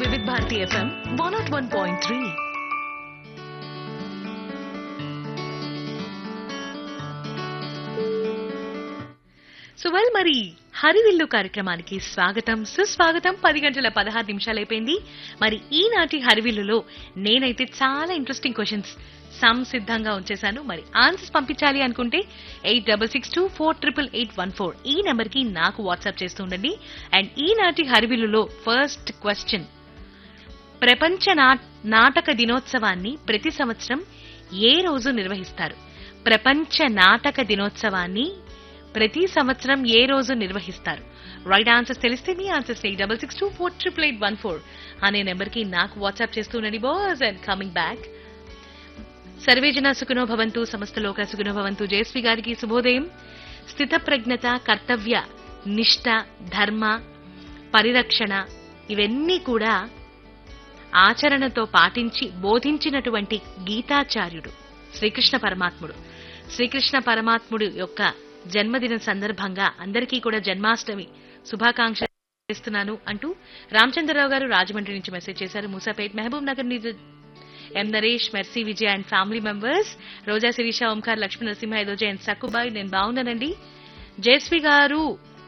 వివిధ Bharati FM one naught one point three so well మరి హరివిల్లు కార్యక్రమానికి స్వాగతం సుస్వాగతం పది గంటల పదహారు నిమిషాలు అయిపోయింది మరి ఈనాటి హరివిల్లులో నేనైతే చాలా ఇంట్రెస్టింగ్ క్వశ్చన్స్ సంసిద్ధంగా ఉంచేశాను మరి ఆన్సర్స్ పంపించాలి అనుకుంటే eight double six two four triple eight one four ఈ నెంబర్ కి నాకు వాట్సాప్ చేస్తూ ఉండండి అండ్ ఈనాటి హరివిల్లులో ఫస్ట్ క్వశ్చన్ ప్రపంచ నా- నాటక దినోత్సవాన్ని ప్రతి సంవత్సరం ఏ రోజు నిర్వహిస్తారు ప్రపంచ నాటక దినోత్సవాన్ని ప్రతి సంవత్సరం ఏ రోజు నిర్వహిస్తారు రైట్ ఆన్సర్స్ తెలిస్తే మీ answers eight double six two four triple eight one four అనే నెంబర్ కి నాకు వాట్సాప్ చేస్తుండండి బాస్ అండ్ కమింగ్ బ్యాక్ సర్వేజన సుఖనో భవంతు సమస్త లోక సుఖనో భవంతు జయశ్రీ గారికి శుభోదయం స్థితప్రజ్ఞత కర్తవ్య నిష్ట ధర్మ పరిరక్షణ ఇవన్నీ కూడా ఆచరణతో పాటించి బోధించినటువంటి గీతాచార్యుడు శ్రీకృష్ణ పరమాత్ముడు శ్రీకృష్ణ పరమాత్ముడు యొక్క జన్మదిన సందర్భంగా అందరికీ కూడా జన్మాష్టమి శుభాకాంక్షలు చేస్తున్నాను అంటూ రామచంద్రరావు గారు రాజమండ్రి నుంచి మెసేజ్ చేశారు మూసాపేట్ మహబూబ్ నగర్ నుంచి M Naresh Mercy Vijay and family members Roja Sirisha Omkar Lakshmi Narasimha ఎదోజ అండ్ సక్కుబాయ్ నేను బాగున్నానండి జయశ్రీ గారు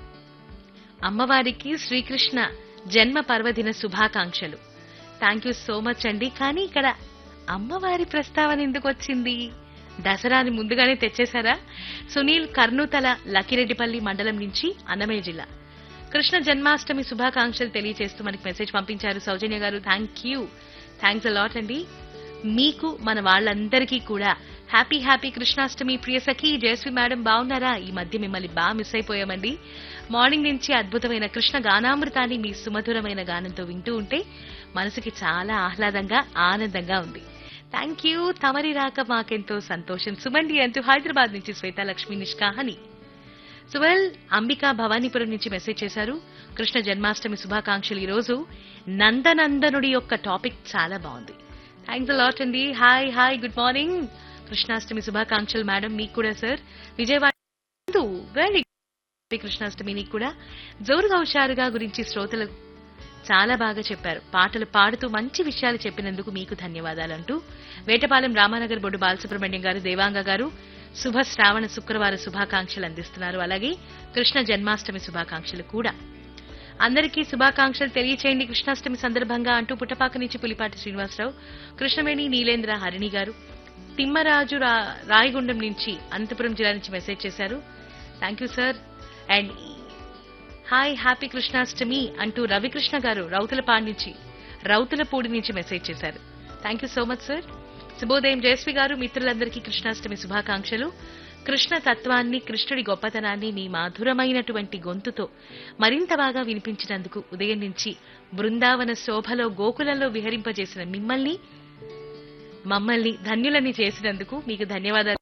అమ్మవారికి శ్రీకృష్ణ జన్మ పర్వదిన శుభాకాంక్షలు థ్యాంక్ యూ సో మచ్ అండి కానీ ఇక్కడ అమ్మవారి ప్రస్తావన ఎందుకు వచ్చింది దసరాని ముందుగానే తెచ్చేశారా సునీల్ కర్నూతల లకిరెడ్డిపల్లి మండలం నుంచి అన్నమయ్య జిల్లా కృష్ణ జన్మాష్టమి శుభాకాంక్షలు తెలియజేస్తూ మనకి మెసేజ్ పంపించారు సౌజన్య గారు థ్యాంక్ యూ థ్యాంక్స్ అలాట్ అండి మీకు మన వాళ్ళందరికీ కూడా హ్యాపీ హ్యాపీ కృష్ణాష్టమి ప్రియ సఖి జయశ్రీ మేడం బాగున్నారా ఈ మధ్య మిమ్మల్ని బాగా మిస్ అయిపోయామండి మార్నింగ్ నుంచి అద్భుతమైన కృష్ణ గానామృతాన్ని మీ సుమధురమైన గానంతో వింటూ ఉంటే మనసుకి చాలా ఆహ్లాదంగా ఆనందంగా ఉంది థ్యాంక్ యూ తమరి రాక మాకెంతో సంతోషం సుమండి అంటూ హైదరాబాద్ నుంచి శ్వేత లక్ష్మి నిష్కాహని సువెల్ అంబికా భవానీపురం నుంచి మెసేజ్ చేశారు కృష్ణ జన్మాష్టమి శుభాకాంక్షలు ఈ రోజు నందనందనుడి యొక్క టాపిక్ చాలా బాగుంది థ్యాంక్స్ లాట్ అండి hi hi good morning Krishnashtami శుభాకాంక్షలు మేడం మీకు కూడా సార్ విజయవాడ వెరీ కృష్ణాష్టమి నీకు కూడా జోరుగా హుషారుగా గురించి శ్రోతలు చాలా బాగా చెప్పారు పాటలు పాడుతూ మంచి విషయాలు చెప్పినందుకు మీకు ధన్యవాదాలంటూ వేటపాలెం రామానగర్ బొడ్డు బాలసుబ్రహ్మణ్యం గారు దేవాంగ గారు శుభ శ్రావణ శుక్రవార శుభాకాంక్షలు అందిస్తున్నారు అలాగే కృష్ణ జన్మాష్టమి శుభాకాంక్షలు కూడా అందరికీ శుభాకాంక్షలు తెలియచేయండి కృష్ణాష్టమి సందర్భంగా అంటూ పుట్టపాక నుంచి పులిపాటి శ్రీనివాసరావు కృష్ణవేణి నీలేంద్ర హరిణి గారు తిమ్మరాజు రా- రాయగుండం నుంచి అనంతపురం జిల్లా నుంచి మెసేజ్ చేశారు thank you sir and hi happy Krishnashtami అంటూ రవికృష్ణ గారు రౌతులపాడు నుంచి రౌతులపూడి నుంచి మెసేజ్ చేశారు thank you so much sir శుభోదయం జయశ్రీ గారు మిత్రులందరికీ కృష్ణాష్టమి శుభాకాంక్షలు కృష్ణ తత్వాన్ని కృష్ణుడి గొప్పతనాన్ని మీ మాధురమైనటువంటి గొంతుతో మరింత బాగా వినిపించినందుకు ఉదయం నుంచి బృందావన శోభలో గోకులంలో విహరింపజేసిన మిమ్మల్ని మమ్మల్ని ధన్యులని చేసినందుకు మీకు ధన్యవాదాలు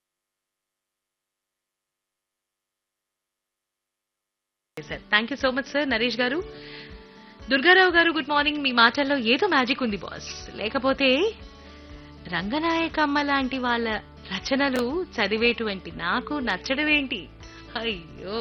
sir thank you so much sir Naresh గారు దుర్గారావు గారు గుడ్ మార్నింగ్ మీ మాటల్లో ఏదో మ్యాజిక్ ఉంది బాస్ లేకపోతే రంగనాయకమ్మ లాంటి వాళ్ళ రచనలు చదివేటువంటి నాకు నచ్చడమేంటి అయ్యో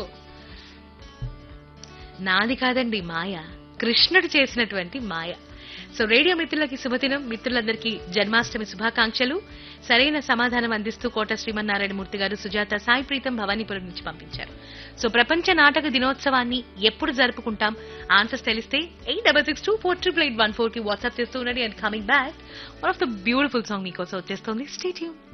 నాది కాదండి మాయ కృష్ణుడు చేసినటువంటి మాయ సో రేడియో మిత్రులకి శుభదినం మిత్రులందరికీ జన్మాష్టమి శుభాకాంక్షలు సరైన సమాధానం అందిస్తూ కోట శ్రీమన్నారాయణ మూర్తి గారు సుజాత సాయి ప్రీతం భవానీపురం నుంచి పంపించారు సో ప్రపంచ నాటక దినోత్సవాన్ని ఎప్పుడు జరుపుకుంటాం ఆన్సర్స్ తెలిస్తే eight double six two four triple eight one four కి వాట్సాప్ చేస్తూ ఉండండి and coming back one of the beautiful song మీకోసం వచ్చేస్తుంది స్టేట్యూన్